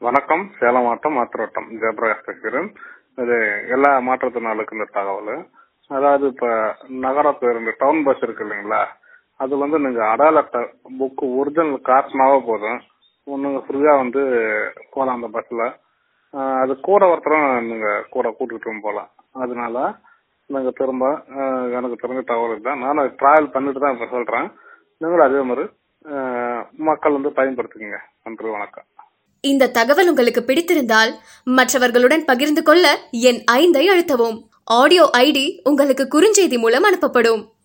வணக்கம் சேலம் மாவட்டம் மாத்திரோட்டம் ஜெயபிரகாஷ் பேசுகிறேன் இது எல்லா மாற்றுத்திறனாளுக்கும் இந்த தகவல் அதாவது இப்ப நகர பேருந்து டவுன் பஸ் இருக்கு இல்லைங்களா அது வந்து நீங்க அடையாள அட்டை புக் ஒரிஜினல் காட்டினாவே போதும் நீங்க ஃப்ரீயா வந்து போகலாம் அந்த பஸ்ல ஆஹ் அது கூட ஒருத்தரும் நீங்க கூட கூட்டிகிட்டும் போகலாம் அதனால நீங்க திரும்ப ஆஹ் எனக்கு தெரிஞ்ச தகவல் தான் நானும் டிராவல் பண்ணிட்டு தான் இப்ப சொல்றேன் நீங்களும் அதே மாதிரி ஆஹ் மக்கள் வந்து பயன்படுத்திக்கங்க நன்றி வணக்கம் இந்த தகவல் உங்களுக்கு பிடித்திருந்தால் மற்றவர்களுடன் பகிர்ந்து கொள்ள என் ஐந்தை அழுத்தவும் ஆடியோ ஐடி உங்களுக்கு குறுஞ்செய்தி மூலம் அனுப்பப்படும்